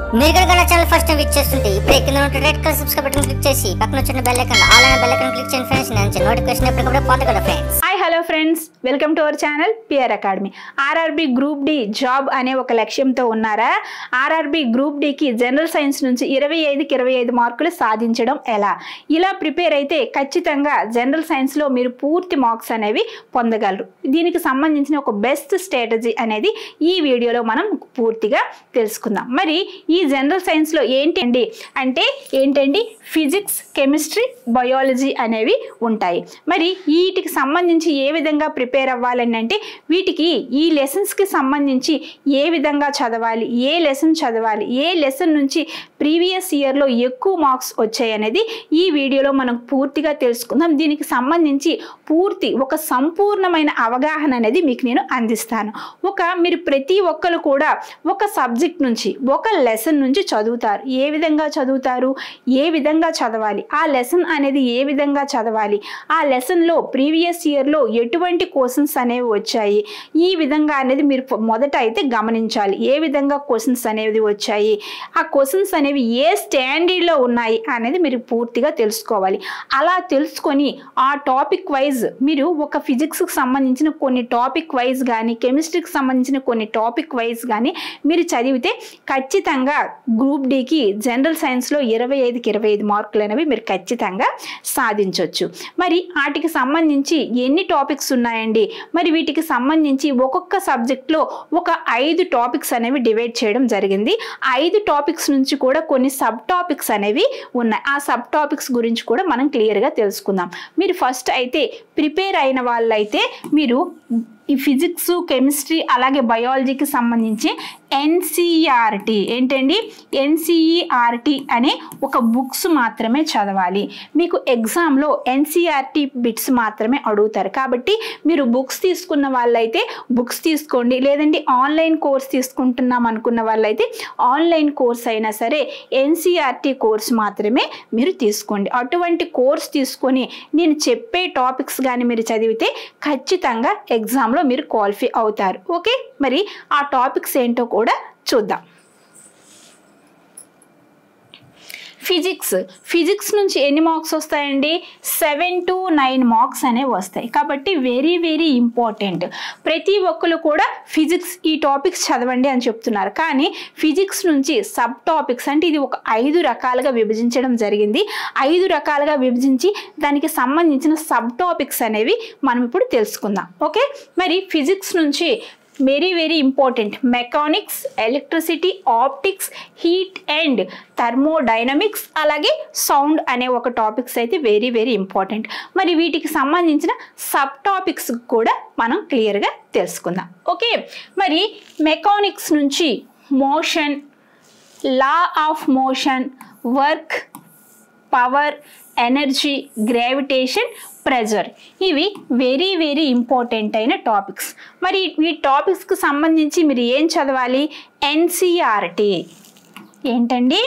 మీరు కనుక నా ఛానల్ ఫస్ట్ టైం విచ్ చేస్తుంటే ఇప్పుడే కింద ఉన్న red colour subscribe button click చేసి పక్కన వచ్చిన బెల్ ఐకాన్ ఆల్ అయిన బెల్ ఐకాన్ క్లిక్ చేయండి ఫ్రెండ్స్ నేను నోటిఫికేషన్ ఎప్పటికప్పుడు పొందగలరు friends hi hello friends welcome to our channel PR academy RRB group D job అనే ఒక లక్ష్యంతో ఉన్నారా ఆర్ఆర్బి గ్రూప్ డికి జనరల్ సైన్స్ నుంచి ఇరవై ఐదుకి ఇరవై ఐదు మార్కులు సాధించడం ఎలా ఇలా ప్రిపేర్ అయితే ఖచ్చితంగా జనరల్ సైన్స్లో మీరు పూర్తి మార్క్స్ అనేవి పొందగలరు దీనికి సంబంధించిన ఒక బెస్ట్ స్ట్రాటజీ అనేది ఈ వీడియోలో మనం పూర్తిగా తెలుసుకుందాం మరి ఈ జనరల్ సైన్స్లో ఏంటండి అంటే ఏంటండి ఫిజిక్స్ కెమిస్ట్రీ బయాలజీ అనేవి ఉంటాయి మరి వీటికి సంబంధించి ఏ విధంగా ప్రిపేర్ అవ్వాలని అంటే వీటికి ఈ లెసన్స్కి సంబంధించి ఏ విధంగా చదవాలి ఏ లెసన్ చదవాలి ఏ లెసన్ నుంచి ప్రీవియస్ ఇయర్లో ఎక్కువ మార్క్స్ వచ్చాయి అనేది ఈ వీడియోలో మనం పూర్తిగా తెలుసుకుందాం దీనికి సంబంధించి పూర్తి ఒక సంపూర్ణమైన అవగాహన అనేది మీకు నేను అందిస్తాను ఒక మీరు ప్రతి ఒక్కరు కూడా ఒక సబ్జెక్ట్ నుంచి ఒక లెసన్ నుంచి చదువుతారు ఏ విధంగా చదువుతారు ఏ విధంగా చదవాలి ఆ లెసన్ అనేది ఏ విధంగా చదవాలి ఆ లెసన్లో ప్రీవియస్ ఇయర్లో ఎటువంటి క్వశ్చన్స్ అనేవి వచ్చాయి ఈ విధంగా అనేది మీరు పొ- మొదట అయితే గమనించాలి ఏ విధంగా క్వశ్చన్స్ అనేవి వచ్చాయి ఆ క్వశ్చన్స్ అనేవి ఏ స్టాండర్డ్లో ఉన్నాయి అనేది మీరు పూర్తిగా తెలుసుకోవాలి అలా తెలుసుకొని ఆ టాపిక్ వైజ్ మీరు ఒక ఫిజిక్స్కి సంబంధించిన కొన్ని టాపిక్ వైజ్ కానీ కెమిస్ట్రీకి సంబంధించిన కొన్ని టాపిక్ వైజ్ కానీ మీరు చదివితే ఖచ్చితంగా గ్రూప్ డికి జనరల్ సైన్స్లో ఇరవై ఐదుకి ఇరవై ఐదు మార్కులు అనేవి మీరు ఖచ్చితంగా సాధించవచ్చు మరి వాటికి సంబంధించి ఎన్ని టాపిక్స్ ఉన్నాయండి మరి వీటికి సంబంధించి ఒక్కొక్క సబ్జెక్ట్లో ఒక ఐదు టాపిక్స్ అనేవి డివైడ్ చేయడం జరిగింది ఐదు టాపిక్స్ నుంచి కూడా కొన్ని సబ్ టాపిక్స్ అనేవి ఉన్నాయి ఆ సబ్ టాపిక్స్ గురించి కూడా మనం క్లియర్గా తెలుసుకుందాం మీరు ఫస్ట్ అయితే ప్రిపేర్ అయిన వాళ్ళైతే మీరు ఈ ఫిజిక్స్ కెమిస్ట్రీ అలాగే బయాలజీకి సంబంధించి ఎన్సిఆర్టి ఏంటండి ఎన్సిఈఆర్టి అనే ఒక బుక్స్ మాత్రమే చదవాలి మీకు ఎగ్జామ్లో ఎన్సిఆర్టి బిట్స్ మాత్రమే అడుగుతారు కాబట్టి మీరు బుక్స్ తీసుకున్న వాళ్ళైతే బుక్స్ తీసుకోండి లేదంటే ఆన్లైన్ కోర్స్ తీసుకుంటున్నాం అనుకున్న వాళ్ళైతే ఆన్లైన్ కోర్స్ అయినా సరే ఎన్సిఆర్టి కోర్స్ మాత్రమే మీరు తీసుకోండి అటువంటి కోర్స్ తీసుకొని నేను చెప్పే టాపిక్స్ కానీ మీరు చదివితే ఖచ్చితంగా ఎగ్జామ్లో మీరు క్వాలిఫై అవుతారు ఓకే మరి ఆ టాపిక్స్ ఏంటో కూడా చూద్దాం ఫిజిక్స్ ఫిజిక్స్ నుంచి ఎన్ని మార్క్స్ వస్తాయండి సెవెన్ టు నైన్ మార్క్స్ అనేవి వస్తాయి కాబట్టి వెరీ వెరీ ఇంపార్టెంట్ ప్రతి ఒక్కరు కూడా ఫిజిక్స్ ఈ టాపిక్స్ చదవండి అని చెప్తున్నారు కానీ ఫిజిక్స్ నుంచి సబ్ టాపిక్స్ అంటే ఇది ఒక ఐదు రకాలుగా విభజించడం జరిగింది ఐదు రకాలుగా విభజించి దానికి సంబంధించిన సబ్ టాపిక్స్ అనేవి మనం ఇప్పుడు తెలుసుకుందాం ఓకే మరి ఫిజిక్స్ నుంచి very very important mechanics electricity optics heat and thermodynamics అలాగే సౌండ్ అనే ఒక టాపిక్స్ అయితే వెరీ వెరీ ఇంపార్టెంట్ మరి వీటికి సంబంధించిన సబ్ టాపిక్స్ కూడా మనం క్లియర్గా తెలుసుకుందాం ఓకే మరి మెకానిక్స్ నుంచి motion law of motion work power energy gravitation pressure ఇవి వెరీ వెరీ ఇంపార్టెంట్ అయిన టాపిక్స్ మరి ఈ టాపిక్స్కి సంబంధించి మీరు ఏం చదవాలి ఎన్సిఆర్టీ ఏంటండి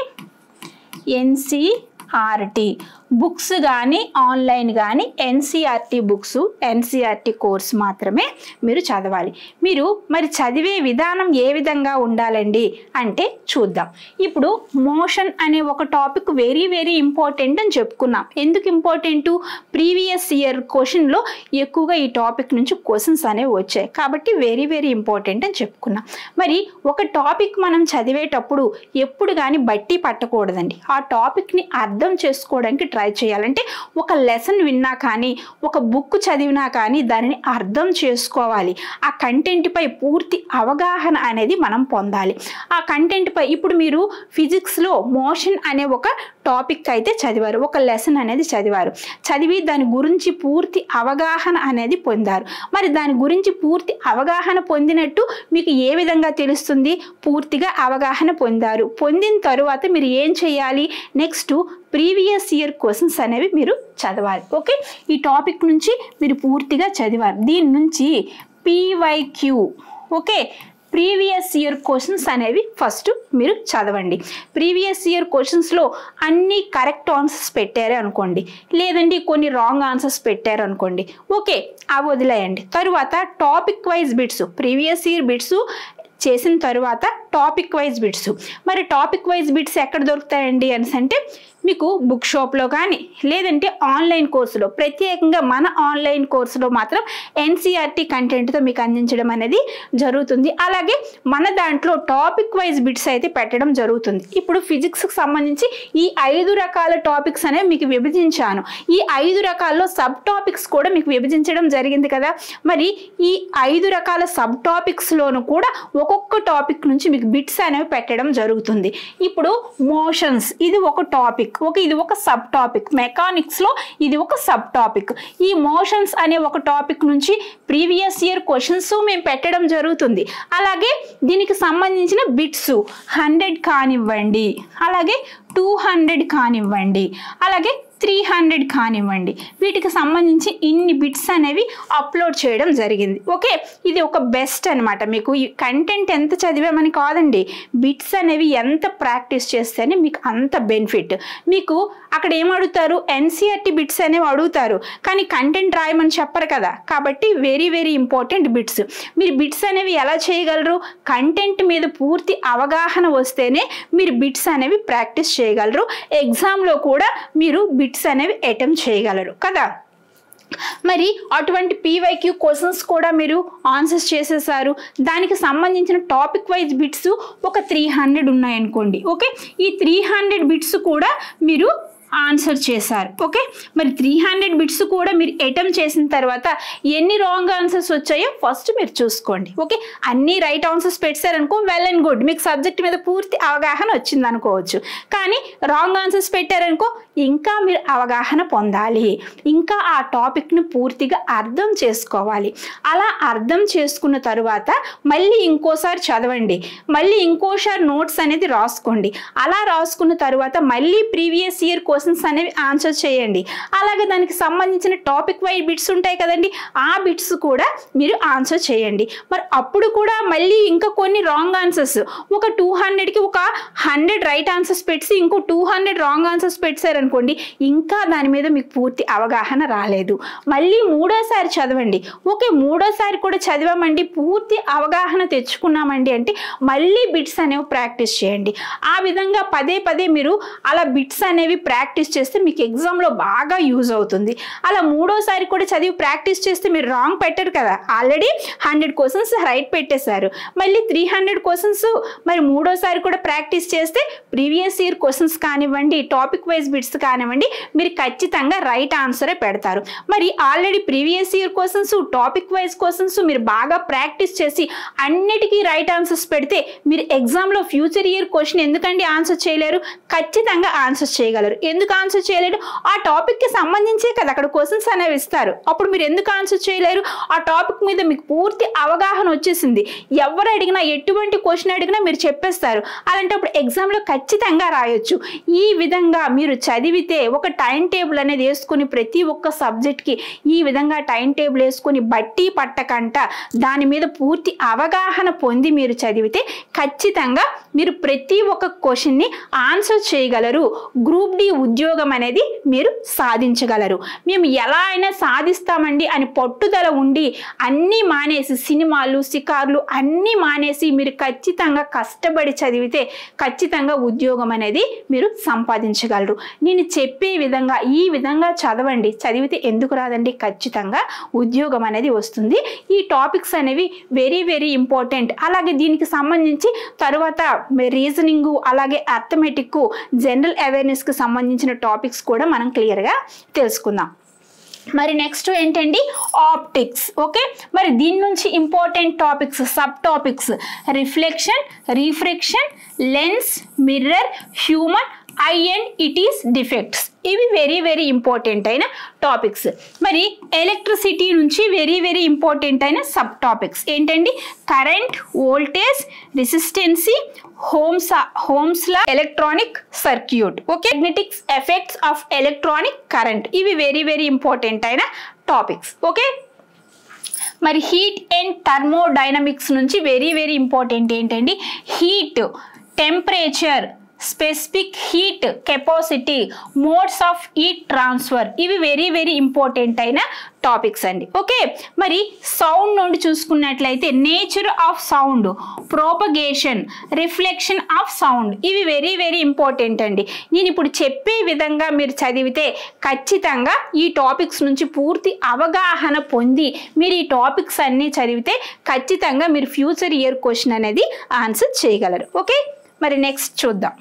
ఎన్సిఆర్టీ బుక్స్ కానీ ఆన్లైన్ కానీ ఎన్సిఆర్టీ బుక్స్ ఎన్సిఆర్టీ కోర్స్ మాత్రమే మీరు చదవాలి మీరు మరి చదివే విధానం ఏ విధంగా ఉండాలండి అంటే చూద్దాం ఇప్పుడు మోషన్ అనే ఒక టాపిక్ వెరీ వెరీ ఇంపార్టెంట్ అని చెప్పుకున్నాం ఎందుకు ఇంపార్టెంట్ ప్రీవియస్ ఇయర్ క్వశ్చన్లో ఎక్కువగా ఈ టాపిక్ నుంచి క్వశ్చన్స్ అనేవి వచ్చాయి కాబట్టి వెరీ వెరీ ఇంపార్టెంట్ అని చెప్పుకున్నాం మరి ఒక టాపిక్ మనం చదివేటప్పుడు ఎప్పుడు కానీ బట్టి పట్టకూడదండి ఆ టాపిక్ని అర్థం చేసుకోవడానికి ట్రై చేయాలంటే ఒక లెసన్ విన్నా కానీ ఒక బుక్ చదివినా కానీ దానిని అర్థం చేసుకోవాలి ఆ కంటెంట్పై పూర్తి అవగాహన అనేది మనం పొందాలి ఆ కంటెంట్పై ఇప్పుడు మీరు ఫిజిక్స్లో మోషన్ అనే ఒక టాపిక్ అయితే చదివారు ఒక లెసన్ అనేది చదివారు చదివి దాని గురించి పూర్తి అవగాహన అనేది పొందారు మరి దాని గురించి పూర్తి అవగాహన పొందినట్టు మీకు ఏ విధంగా తెలుస్తుంది పూర్తిగా అవగాహన పొందారు పొందిన తరువాత మీరు ఏం చేయాలి నెక్స్ట్ ప్రీవియస్ ఇయర్ క్వశ్చన్స్ అనేవి మీరు చదవాలి ఓకే ఈ టాపిక్ నుంచి మీరు పూర్తిగా చదివారు దీని నుంచి PYQ okay previous year questions అనేవి ఫస్ట్ మీరు చదవండి ప్రీవియస్ ఇయర్ క్వశ్చన్స్లో అన్ని కరెక్ట్ ఆన్సర్స్ పెట్టారే అనుకోండి లేదండి కొన్ని రాంగ్ ఆన్సర్స్ పెట్టారు అనుకోండి ఓకే అవి వదిలేయండి తరువాత topic wise bits previous year bits చేసిన తరువాత టాపిక్ వైజ్ బిట్స్ మరి టాపిక్ వైజ్ బిట్స్ ఎక్కడ దొరుకుతాయండి అని అంటే మీకు బుక్ షాప్లో కానీ లేదంటే ఆన్లైన్ కోర్సులో ప్రత్యేకంగా మన ఆన్లైన్ కోర్సులో మాత్రం ఎన్సీఆర్టీ కంటెంట్తో మీకు అందించడం అనేది జరుగుతుంది అలాగే మన దాంట్లో టాపిక్ వైజ్ బిట్స్ అయితే పెట్టడం జరుగుతుంది ఇప్పుడు ఫిజిక్స్కి సంబంధించి ఈ ఐదు రకాల టాపిక్స్ అనేవి మీకు విభజించాను ఈ ఐదు రకాల్లో సబ్ టాపిక్స్ కూడా మీకు విభజించడం జరిగింది కదా మరి ఈ ఐదు రకాల సబ్ టాపిక్స్లోనూ కూడా ఒక్కొక్క టాపిక్ నుంచి మీకు బిట్స్ అనేవి పెట్టడం జరుగుతుంది ఇప్పుడు మోషన్స్ ఇది ఒక టాపిక్ ఒక ఇది ఒక సబ్ టాపిక్ మెకానిక్స్లో ఇది ఒక సబ్ టాపిక్ ఈ మోషన్స్ అనే ఒక టాపిక్ నుంచి ప్రీవియస్ ఇయర్ క్వశ్చన్స్ మేము పెట్టడం జరుగుతుంది అలాగే దీనికి సంబంధించిన బిట్స్ హండ్రెడ్ కానివ్వండి అలాగే టూ హండ్రెడ్ కానివ్వండి అలాగే త్రీ హండ్రెడ్ కానివ్వండి వీటికి సంబంధించి ఇన్ని బిట్స్ అనేవి అప్లోడ్ చేయడం జరిగింది ఓకే ఇది ఒక బెస్ట్ అనమాట మీకు ఈ కంటెంట్ ఎంత చదివామని కాదండి బిట్స్ అనేవి ఎంత ప్రాక్టీస్ చేస్తేనే మీకు అంత బెనిఫిట్ మీకు అక్కడ ఏం అడుగుతారు ఎన్సీఆర్టీ బిట్స్ అనేవి అడుగుతారు కానీ కంటెంట్ రాయమని చెప్పరు కదా కాబట్టి వెరీ వెరీ ఇంపార్టెంట్ బిట్స్ మీరు బిట్స్ అనేవి ఎలా చేయగలరు కంటెంట్ మీద పూర్తి అవగాహన వస్తేనే మీరు బిట్స్ అనేవి ప్రాక్టీస్ చేయగలరు ఎగ్జామ్లో కూడా మీరు బిట్స్ అనేవి అటెంప్ట్ చేయగలరు కదా మరి అటువంటి పీవైక్యూ క్వశ్చన్స్ కూడా మీరు ఆన్సర్స్ చేసేసారు దానికి సంబంధించిన టాపిక్ వైజ్ బిట్స్ ఒక త్రీ హండ్రెడ్ ఉన్నాయనుకోండి ఓకే ఈ త్రీ హండ్రెడ్ బిట్స్ కూడా మీరు ఆన్సర్ చేశారు ఓకే మరి త్రీ హండ్రెడ్ బిట్స్ కూడా మీరు అటెంప్ట్ చేసిన తర్వాత ఎన్ని రాంగ్ ఆన్సర్స్ వచ్చాయో ఫస్ట్ మీరు చూసుకోండి ఓకే అన్ని రైట్ ఆన్సర్స్ పెట్టారనుకో వెల్ అండ్ గుడ్ మీకు సబ్జెక్ట్ మీద పూర్తి అవగాహన వచ్చింది అనుకోవచ్చు కానీ రాంగ్ ఆన్సర్స్ పెట్టారనుకో ఇంకా మీరు అవగాహన పొందాలి ఇంకా ఆ టాపిక్ని పూర్తిగా అర్థం చేసుకోవాలి అలా అర్థం చేసుకున్న తరువాత మళ్ళీ ఇంకోసారి చదవండి మళ్ళీ ఇంకోసారి నోట్స్ అనేది రాసుకోండి అలా రాసుకున్న తరువాత మళ్ళీ ప్రీవియస్ ఇయర్ క్వశ్చన్స్ అనేవి ఆన్సర్ చేయండి అలాగే దానికి సంబంధించిన టాపిక్ వైజ్ బిట్స్ ఉంటాయి కదండి ఆ బిట్స్ కూడా మీరు ఆన్సర్ చేయండి మరి అప్పుడు కూడా మళ్ళీ ఇంకా కొన్ని రాంగ్ ఆన్సర్స్ ఒక టూ హండ్రెడ్కి ఒక హండ్రెడ్ రైట్ ఆన్సర్స్ పెట్టి ఇంకో టూ హండ్రెడ్ రాంగ్ ఆన్సర్స్ పెట్టారనుకోండి ఇంకా దాని మీద మీకు పూర్తి అవగాహన రాలేదు మళ్ళీ మూడోసారి చదవండి ఓకే మూడోసారి కూడా చదివామండి పూర్తి అవగాహన తెచ్చుకున్నామండి అంటే మళ్ళీ బిట్స్ అనేవి ప్రాక్టీస్ చేయండి ఆ విధంగా పదే పదే మీరు అలా బిట్స్ అనేవి ప్రాక్టీస్ చేస్తే మీకు ఎగ్జామ్లో బాగా యూజ్ అవుతుంది అలా మూడోసారి కూడా చదివి ప్రాక్టీస్ చేస్తే మీరు రాంగ్ పెట్టరు కదా ఆల్రెడీ హండ్రెడ్ క్వశ్చన్స్ రైట్ పెట్టేశారు మళ్ళీ త్రీ హండ్రెడ్ క్వశ్చన్స్ మరి మూడోసారి కూడా ప్రాక్టీస్ చేస్తే ప్రీవియస్ ఇయర్ క్వశ్చన్స్ కానివ్వండి టాపిక్ వైజ్ బిట్స్ కానివ్వండి మీరు ఖచ్చితంగా రైట్ ఆన్సరే పెడతారు మరి already previous year questions topic wise questions మీరు బాగా ప్రాక్టీస్ చేసి అన్నిటికీ రైట్ ఆన్సర్స్ పెడితే మీరు ఎగ్జామ్లో ఫ్యూచర్ ఇయర్ క్వశ్చన్ ఎందుకండి ఆన్సర్ చేయలేరు ఖచ్చితంగా ఆన్సర్ చేయగలరు ఎందుకు ఆన్సర్ చేయలేరు ఆ టాపిక్కి సంబంధించే కదా అక్కడ క్వశ్చన్స్ అనేవి ఇస్తారు అప్పుడు మీరు ఎందుకు ఆన్సర్ చేయలేరు ఆ టాపిక్ మీద మీకు పూర్తి అవగాహన వచ్చేసింది ఎవరు అడిగినా ఎటువంటి క్వశ్చన్ అడిగినా మీరు చెప్పేస్తారు అలాంటప్పుడు ఎగ్జామ్లో ఖచ్చితంగా రాయొచ్చు ఈ విధంగా మీరు చదివితే ఒక టైం టేబుల్ అనేది వేసుకుని ప్రతి ఒక్క సబ్జెక్ట్కి ఈ విధంగా టైం టేబుల్ వేసుకుని బట్టి పట్టకంట దాని మీద పూర్తి అవగాహన పొంది మీరు చదివితే ఖచ్చితంగా మీరు ప్రతి ఒక్క క్వశ్చన్ని ఆన్సర్ చేయగలరు గ్రూప్ డి ఉద్యోగం అనేది మీరు సాధించగలరు మేము ఎలా అయినా సాధిస్తామండి అని పట్టుదల ఉండి అన్నీ మానేసి సినిమాలు షికార్లు అన్నీ మానేసి మీరు ఖచ్చితంగా కష్టపడి చదివితే ఖచ్చితంగా ఉద్యోగం అనేది మీరు సంపాదించగలరు నేను చెప్పే విధంగా ఈ విధంగా చదవండి చదివితే ఎందుకు రాదండి ఖచ్చితంగా ఉద్యోగం అనేది వస్తుంది ఈ టాపిక్స్ అనేవి వెరీ వెరీ ఇంపార్టెంట్ అలాగే దీనికి సంబంధించి తరువాత రీజనింగ్ అలాగే అర్థమెటిక్ జనరల్ అవేర్నెస్కి సంబంధించిన టాపిక్స్ కూడా మనం క్లియర్గా తెలుసుకుందాం మరి నెక్స్ట్ ఏంటండి ఆప్టిక్స్ ఓకే మరి దీని నుంచి important topics sub topics reflection refraction lens mirror human eye and it is defects ఇవి వెరీ వెరీ ఇంపార్టెంట్ అయిన టాపిక్స్ మరి ఎలక్ట్రిసిటీ నుంచి వెరీ వెరీ ఇంపార్టెంట్ అయిన సబ్ టాపిక్స్ ఏంటండి current voltage resistance Ohm's Ohm's law electronic circuit okay magnetics effects of electronic current ఇవి very very important అయిన topics okay మరి heat and thermodynamics నుంచి very very important ఏంటండి heat temperature specific heat capacity modes of heat transfer ఇవి very very important అయిన topics అండి okay మరి sound నుండి చూసుకున్నట్లయితే nature of sound propagation reflection of sound ఇవి వెరీ వెరీ ఇంపార్టెంట్ అండి నేను ఇప్పుడు చెప్పే విధంగా మీరు చదివితే ఖచ్చితంగా ఈ టాపిక్స్ నుంచి పూర్తి అవగాహన పొంది మీరు ఈ టాపిక్స్ అన్నీ చదివితే ఖచ్చితంగా మీరు ఫ్యూచర్ ఇయర్ క్వశ్చన్ అనేది ఆన్సర్ చేయగలరు ఓకే మరి నెక్స్ట్ చూద్దాం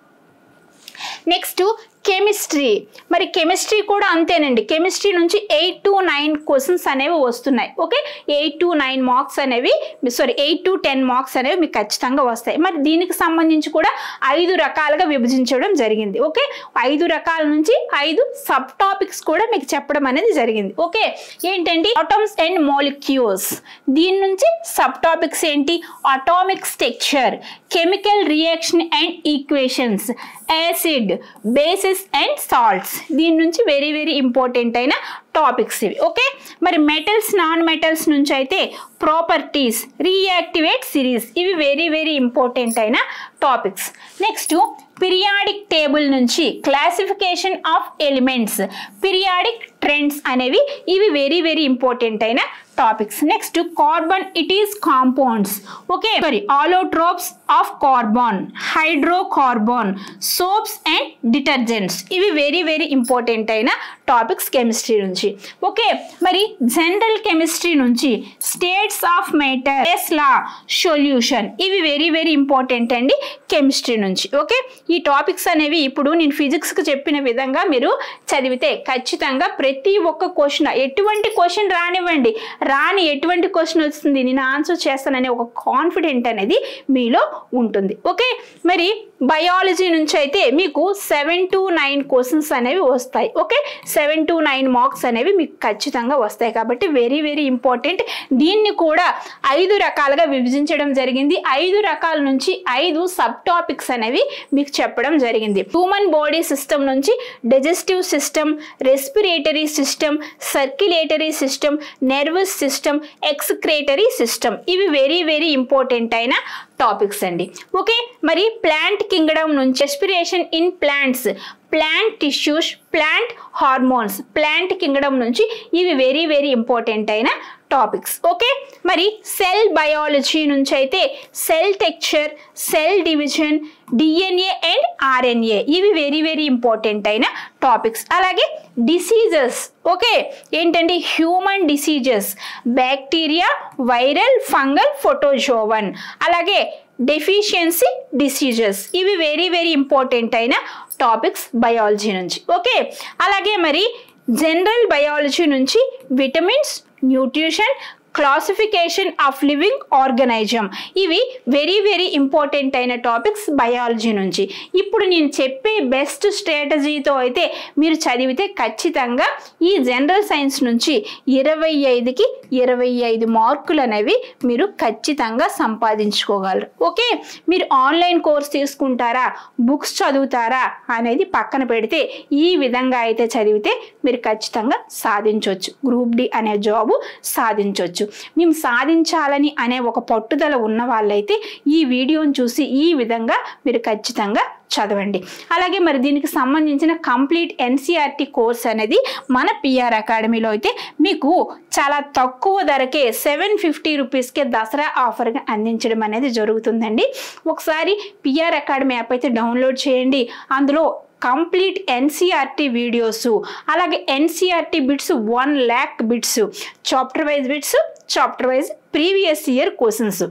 నెక్స్ట్ కెమిస్ట్రీ మరి కెమిస్ట్రీ కూడా అంతేనండి కెమిస్ట్రీ నుంచి ఎయిట్ టు నైన్ క్వశ్చన్స్ అనేవి వస్తున్నాయి okay eight to nine marks అనేవి sorry eight to ten marks అనేవి మీకు ఖచ్చితంగా వస్తాయి మరి దీనికి సంబంధించి కూడా ఐదు రకాలుగా విభజించడం జరిగింది ఓకే ఐదు రకాల నుంచి ఐదు సబ్ టాపిక్స్ కూడా మీకు చెప్పడం అనేది జరిగింది ఓకే ఏంటండి అటమ్స్ అండ్ మాలిక్యూల్స్ దీని నుంచి సబ్ టాపిక్స్ ఏంటి atomic structure chemical reaction and equations acid bases and salts దీని నుంచి వెరీ వెరీ ఇంపార్టెంట్ అయిన టాపిక్స్ ఇవి ఓకే మరి మెటల్స్ నాన్ మెటల్స్ నుంచి అయితే ప్రాపర్టీస్ రీయాక్టివేట్ సిరీస్ ఇవి వెరీ వెరీ ఇంపార్టెంట్ అయిన టాపిక్స్ నెక్స్ట్ పిరియాడిక్ టేబుల్ నుంచి classification of elements periodic trends అనేవి ఇవి వెరీ వెరీ ఇంపార్టెంట్ అయిన topics next carbon it is compounds okay sorry allotropes of carbon hydrocarbon soaps and detergents ఇవి very very important అయిన topics chemistry నుంచి okay మరి general chemistry నుంచి states of matter law solution ఇవి very very important అండి chemistry నుంచి okay ఈ topics అనేవి ఇప్పుడు నేను ఫిజిక్స్కి చెప్పిన విధంగా మీరు చదివితే ఖచ్చితంగా ప్రతి ఒక్క క్వశ్చన్ ఎటువంటి క్వశ్చన్ రానివ్వండి రాని ఎటువంటి క్వశ్చన్ వస్తుంది నేను ఆన్సర్ చేస్తాననే ఒక కాన్ఫిడెంట్ అనేది మీలో ఉంటుంది ఓకే మరి బయాలజీ నుంచి అయితే మీకు సెవెన్ టు నైన్ క్వశ్చన్స్ అనేవి వస్తాయి okay seven to nine marks అనేవి మీకు ఖచ్చితంగా వస్తాయి కాబట్టి వెరీ వెరీ ఇంపార్టెంట్ దీన్ని కూడా ఐదు రకాలుగా విభజించడం జరిగింది ఐదు రకాల నుంచి ఐదు సబ్ టాపిక్స్ అనేవి మీకు చెప్పడం జరిగింది హ్యూమన్ బాడీ సిస్టమ్ నుంచి digestive system respiratory system circulatory system nervous system excretory system ఇవి వెరీ వెరీ ఇంపార్టెంట్ అయిన టాపిక్స్ అండి ఓకే మరి ప్లాంట్ కింగ్డమ్ నుంచి respiration in plants plant tissues plant hormones plant kingdom నుంచి ఇవి వెరీ వెరీ ఇంపార్టెంట్ అయిన topics okay మరి cell biology నుంచి అయితే cell structure cell division DNA and RNA ఇవి వెరీ వెరీ ఇంపార్టెంట్ అయిన టాపిక్స్ అలాగే డిసీజెస్ ఓకే ఏంటండి human diseases bacteria viral fungal protozoan అలాగే డెఫిషియన్సీ డిసీజెస్ ఇవి వెరీ వెరీ ఇంపార్టెంట్ అయిన టాపిక్స్ బయాలజీ నుంచి ఓకే అలాగే మరి జనరల్ బయాలజీ నుంచి vitamins nutrition classification of living organism ఇవి వెరీ వెరీ ఇంపార్టెంట్ అయిన టాపిక్స్ బయాలజీ నుంచి ఇప్పుడు నేను చెప్పే బెస్ట్ స్ట్రాటజీతో అయితే మీరు చదివితే ఖచ్చితంగా ఈ జనరల్ సైన్స్ నుంచి ఇరవై ఐదుకి ఇరవై ఐదు మార్కులు అనేవి మీరు ఖచ్చితంగా సంపాదించుకోగలరు ఓకే మీరు ఆన్లైన్ కోర్స్ తీసుకుంటారా బుక్స్ చదువుతారా అనేది పక్కన పెడితే ఈ విధంగా అయితే చదివితే మీరు ఖచ్చితంగా సాధించవచ్చు గ్రూప్ డి అనే జాబు సాధించవచ్చు మేము సాధించాలని అనే ఒక పట్టుదల ఉన్న వాళ్ళైతే ఈ వీడియోని చూసి ఈ విధంగా మీరు ఖచ్చితంగా చదవండి అలాగే మరి దీనికి సంబంధించిన కంప్లీట్ ఎన్సీఆర్టీ కోర్స్ అనేది మన పిఆర్ అకాడమీలో అయితే మీకు చాలా తక్కువ ధరకే సెవెన్ ఫిఫ్టీ రూపీస్కే దసరా ఆఫర్గా అందించడం అనేది జరుగుతుందండి ఒకసారి పిఆర్ అకాడమీ యాప్ అయితే డౌన్లోడ్ చేయండి అందులో కంప్లీట్ ఎన్సీఆర్టీ వీడియోస్ అలాగే NCERT bits one lakh bits chapter wise bits chapter wise previous year questions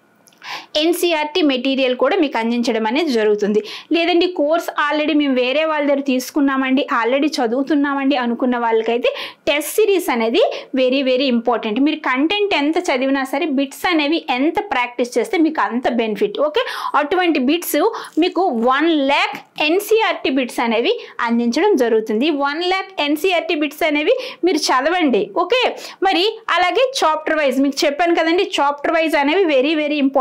NCERT material కూడా మీకు అందించడం అనేది జరుగుతుంది లేదండి కోర్స్ ఆల్రెడీ మేము వేరే వాళ్ళ దగ్గర తీసుకున్నామండి ఆల్రెడీ చదువుతున్నామండి అనుకున్న వాళ్ళకైతే టెస్ట్ సిరీస్ అనేది వెరీ వెరీ ఇంపార్టెంట్ మీరు కంటెంట్ ఎంత చదివినా సరే బిట్స్ అనేవి ఎంత ప్రాక్టీస్ చేస్తే మీకు అంత బెనిఫిట్ ఓకే అటువంటి బిట్స్ మీకు వన్ ల్యాక్ ఎన్సీఆర్టీ బిట్స్ అనేవి అందించడం జరుగుతుంది వన్ ల్యాక్ ఎన్సీఆర్టీ బిట్స్ అనేవి మీరు చదవండి ఓకే మరి అలాగే చాప్టర్ వైజ్ మీకు చెప్పాను కదండి చాప్టర్ వైజ్ అనేవి వెరీ వెరీ ఇంపార్టెంట్ మీరు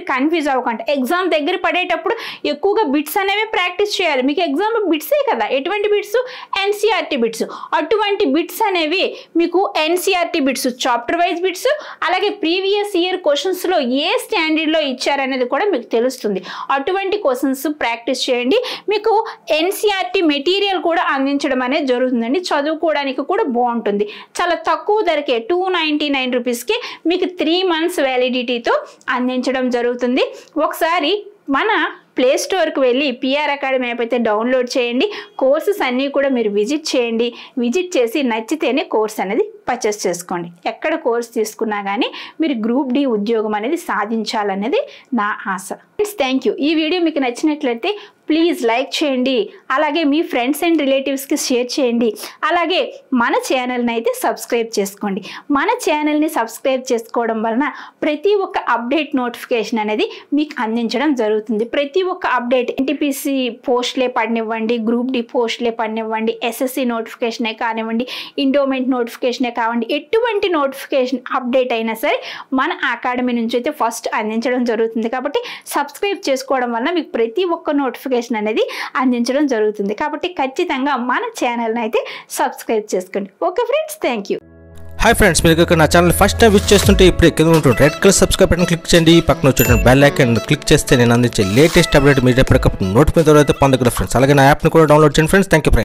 మీరు కన్ఫ్యూజ్ అవ్వకండి ఎగ్జామ్ దగ్గర పడేటప్పుడు ఎక్కువగా బిట్స్ అనేవి ప్రాక్టీస్ చేయాలి మీకు ఎగ్జామ్ బిట్సే కదా ఎటువంటి బిట్స్ ఎన్సీఆర్టీ బిట్స్ అటువంటి బిట్స్ అనేవి మీకు NCERT bits chapter wise bits అలాగే ప్రీవియస్ ఇయర్ క్వశ్చన్స్లో ఏ స్టాండర్డ్లో ఇచ్చారనేది కూడా మీకు తెలుస్తుంది అటువంటి క్వశ్చన్స్ ప్రాక్టీస్ చేయండి మీకు ఎన్సీఆర్టీ మెటీరియల్ కూడా అందించడం అనేది జరుగుతుందండి చదువుకోవడానికి కూడా బాగుంటుంది చాలా తక్కువ ధరకే టూ నైంటీ నైన్ రూపీస్కి మీకు త్రీ మంత్స్ వ్యాలిడిటీతో అందించడం జరుగుతుంది ఒకసారి మన ప్లే స్టోర్కి వెళ్ళి పిఆర్ అకాడమీ యాప్ అయితే డౌన్లోడ్ చేయండి కోర్సెస్ అన్నీ కూడా మీరు విజిట్ చేయండి విజిట్ చేసి నచ్చితేనే కోర్స్ అనేది పర్చేస్ చేసుకోండి ఎక్కడ కోర్స్ తీసుకున్నా కానీ మీరు గ్రూప్ డి ఉద్యోగం అనేది సాధించాలనేది నా ఆశ ఫ్రెండ్స్ థ్యాంక్ యూ ఈ వీడియో మీకు నచ్చినట్లయితే ప్లీజ్ లైక్ చేయండి అలాగే మీ ఫ్రెండ్స్ అండ్ రిలేటివ్స్కి షేర్ చేయండి అలాగే మన ఛానల్ని అయితే సబ్స్క్రైబ్ చేసుకోండి మన ఛానల్ని సబ్స్క్రైబ్ చేసుకోవడం వలన ప్రతి ఒక్క అప్డేట్ నోటిఫికేషన్ అనేది మీకు అందించడం జరుగుతుంది ప్రతి ఒక్క అప్డేట్ ఎన్టీపీసీ పోస్ట్లే పడినివ్వండి గ్రూప్ డి పోస్ట్లే పడినివ్వండి ఎస్ఎస్సి నోటిఫికేషనే కానివ్వండి ఇండోమెంట్ నోటిఫికేషనే కావండి ఎటువంటి నోటిఫికేషన్ అప్డేట్ అయినా సరే మన అకాడమీ నుంచి అయితే ఫస్ట్ అందించడం జరుగుతుంది కాబట్టి సబ్స్క్రైబ్ చేసుకోవడం వలన మీకు ప్రతి ఒక్క నోటిఫికేషన్ అనేది అందించడం జరుగుతుంది కాబట్టి ఖచ్చితంగా మన ఛానల్ని అయితే సబ్స్క్రైబ్ చేసుకోండి okay friends thank you hi friends మీరు ఇక్కడ నా ఛానల్ ఫస్ట్ టైం విచ్ చేస్తుంటే ఇప్పుడు కింద ఉంటుంది red colour subscribe button click చేయండి పక్కన వచ్చే బెల్ ఐకాన్ క్లిక్ చేస్తే నేను అందించే లేటెస్ట్ అప్డేట్ మీరు ఎప్పటికప్పుడు నోటిఫికేషన్ ద్వారా అయితే పొందగలరు ఫ్రెండ్స్ అలాగే నా యాప్ని కూడా డౌన్లోడ్ చేయండి ఫ్రెండ్స్ థ్యాంక్ యూ